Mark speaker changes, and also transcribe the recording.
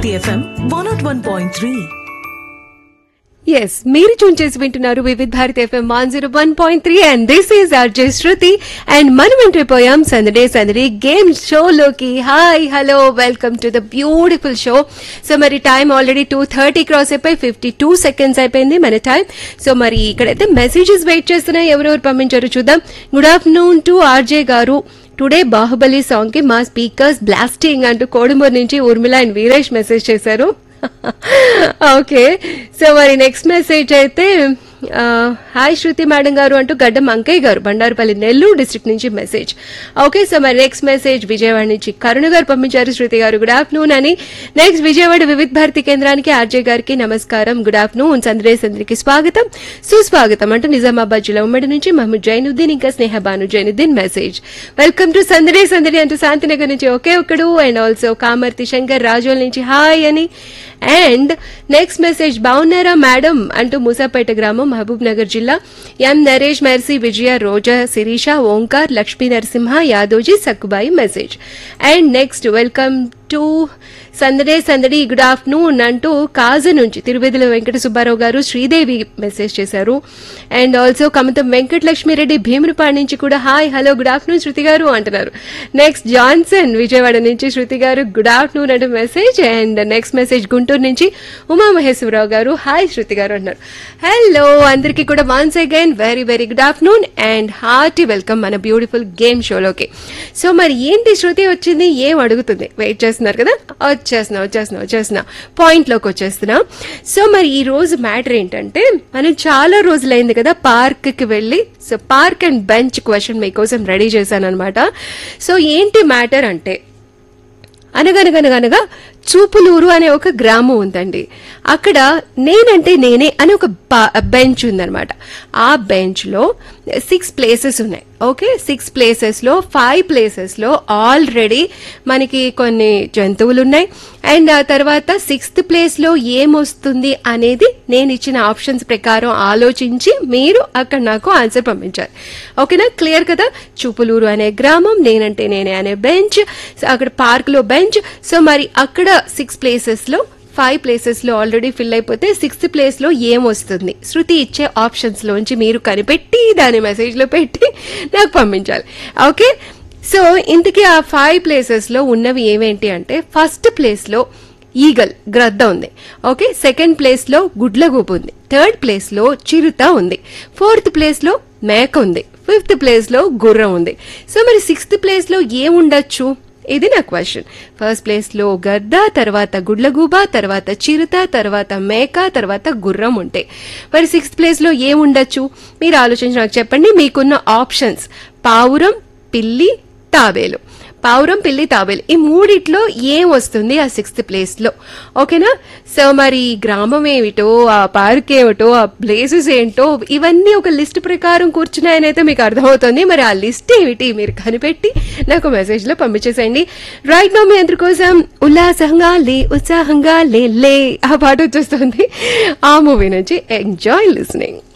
Speaker 1: Bharati FM one nought one point three
Speaker 2: ఎస్ మీరు tune చేసి వింటున్నారు Vividh Bharati FM one zero one point three and this is RJ Shruti and మనం ఎంట్రిపోయాం సందడే సందడి గేమ్ షోలోకి hi hello welcome to the beautiful show so మరి time already two thirty cross అయిపోయి ఫిఫ్టీ టూ సెకండ్స్ అయిపోయింది మన టైం సో మరి ఇక్కడైతే మెసేజెస్ వెయిట్ చేస్తున్నాయి ఎవరెవరు పంపించారు చూద్దాం good afternoon to RJ garu today Baahubali song కి మా స్పీకర్స్ బ్లాస్టింగ్ అంటూ కోడుమూరు నుంచి ఊర్మిళ అండ్ వీరేష్ మెసేజ్ చేశారు ఓకే సో మరి నెక్స్ట్ మెసేజ్ అయితే ఆ, హాయ్ శృతి మేడం గారు అంటూ గడ్డం అంకయ్య గారు బండారుపల్లి నెల్లూరు డిస్ట్రిక్ట్ నుంచి మెసేజ్ ఓకే సో మరి నెక్స్ట్ మెసేజ్ విజయవాడ నుంచి కరుణ గారు పంపించారు శృతి గారు గుడ్ ఆఫ్టర్నూన్ అని నెక్స్ట్ విజయవాడ వివిధ భారతి కేంద్రానికి ఆర్జే గారికి నమస్కారం గుడ్ ఆఫ్టర్నూన్ సంద్రేశ్ అందరికి స్వాగతం సుస్వాగతం అంటూ నిజామాబాద్ జిల్లా ఉమ్మడి నుంచి మహమ్మద్ జైనుద్దీన్ ఇంకా Sneha Banu Zainuddin message welcome to సందడే సందడి అంటూ శాంతినగర్ నుంచి ఒకే ఒక్కడు అండ్ ఆల్సో కామర్తి శంకర్ రాజోల్ నుంచి హాయ్ అని అండ్ నెక్స్ట్ మెసేజ్ బాగున్నారా మేడం అంటూ మూసాపేట గ్రామం మహబూబ్ నగర్ జిల్లా M Naresh Mercy Vijaya Roja Sirisha Omkar Lakshmi Narasimha Yadoji Sakkubai message and next welcome to సందడే సందడి గుడ్ ఆఫ్టర్నూన్ అంటూ కాజ నుంచి తిరువేదుల వెంకట సుబ్బారావు గారు శ్రీదేవి మెసేజ్ చేశారు అండ్ ఆల్సో కమతం వెంకటలక్ష్మిరెడ్డి భీమునిపాడు నుంచి కూడా hi hello good afternoon Shruti garu అంటున్నారు నెక్స్ట్ జాన్సన్ విజయవాడ నుంచి శృతి గారు గుడ్ ఆఫ్టర్నూన్ అంటూ message and next message Guntur నుంచి ఉమామహేశ్వరరావు గారు హాయ్ శృతి గారు అంటున్నారు హలో అందరికీ కూడా once again very very good afternoon and hearty welcome మన బ్యూటిఫుల్ గేమ్ షోలోకి సో మరి ఏంటి శృతి వచ్చింది ఏం అడుగుతుంది వెయిట్ చేస్తున్నారు కదా వచ్చేస్తున్నా వచ్చేస్తున్నా వచ్చేస్తున్నా పాయింట్లోకి వచ్చేస్తున్నా సో మరి ఈ రోజు మ్యాటర్ ఏంటంటే మనం చాలా రోజులైంది కదా పార్క్కి వెళ్ళి so park and bench question మీకోసం రెడీ చేశాను అనమాట సో ఏంటి మ్యాటర్ అంటే అనగనగనగనగా చూపులూరు అనే ఒక గ్రామం ఉందండి అక్కడ నేనంటే నేనే అని ఒక బెంచ్ ఉందన్నమాట ఆ బెంచ్ లో సిక్స్ ప్లేసెస్ ఉన్నాయి ఓకే సిక్స్ ప్లేసెస్ లో ఫైవ్ ప్లేసెస్ లో ఆల్రెడీ మనకి కొన్ని జంతువులు ఉన్నాయి అండ్ ఆ తర్వాత సిక్స్త్ ప్లేస్ లో ఏమొస్తుంది అనేది నేను ఇచ్చిన ఆప్షన్స్ ప్రకారం ఆలోచించి మీరు అక్కడ నాకు ఆన్సర్ పంపించాలి ఓకేనా క్లియర్ కదా చూపులూరు అనే గ్రామం నేనంటే నేనే అనే బెంచ్ అక్కడ పార్క్ లో బెంచ్ సో మరి అక్కడ సిక్స్ ప్లేసెస్ లో ఫైవ్ ప్లేసెస్ లో ఆల్రెడీ ఫిల్ అయిపోతే సిక్స్త్ ప్లేస్ లో ఏం వస్తుంది శృతి ఇచ్చే ఆప్షన్స్ లోంచి మీరు కనిపెట్టి దాని మెసేజ్ లో పెట్టి నాకు పంపించాలి ఓకే సో ఇంతకీ ఆ ఫైవ్ ప్లేసెస్ లో ఉన్నవి ఏమేంటి అంటే ఫస్ట్ ప్లేస్ లో ఈగల్ గ్రద్ద ఉంది ఓకే సెకండ్ ప్లేస్ లో గుడ్లగూపు ఉంది థర్డ్ ప్లేస్ లో చిరుత ఉంది ఫోర్త్ ప్లేస్ లో మేక ఉంది ఫిఫ్త్ ప్లేస్ లో గుర్రం ఉంది సో మరి సిక్స్త్ ప్లేస్ లో ఏముండొచ్చు ఇది నా క్వశ్చన్ ఫస్ట్ ప్లేస్ లో గద్ద తర్వాత గుడ్లగూబ తర్వాత చిరుత తర్వాత మేక తర్వాత గుర్రం ఉంటాయి మరి సిక్స్త్ ప్లేస్ లో ఏముండొచ్చు మీరు ఆలోచించి నాకు చెప్పండి మీకున్న ఆప్షన్స్ పావురం పిల్లి తాబేలు పావురం పిల్లి తాబేలు ఈ మూడిట్లో ఏం వస్తుంది ఆ సిక్స్త్ ప్లేస్ లో ఓకేనా సో మరి ఈ గ్రామం ఏమిటో ఆ పార్క్ ఏమిటో ఆ ప్లేసెస్ ఏంటో ఇవన్నీ ఒక లిస్ట్ ప్రకారం కూర్చున్నాయనైతే మీకు అర్థమవుతుంది మరి ఆ లిస్ట్ ఏమిటి మీరు కనిపెట్టి నాకు మెసేజ్ లో పంపించేసేయండి రైట్ నో మీ అందరి కోసం ఉల్లాసంగా లే ఉత్సాహంగా లే లే ఆ పాట వచ్చేస్తుంది ఆ మూవీ నుంచి ఎంజాయ్ లిస్నింగ్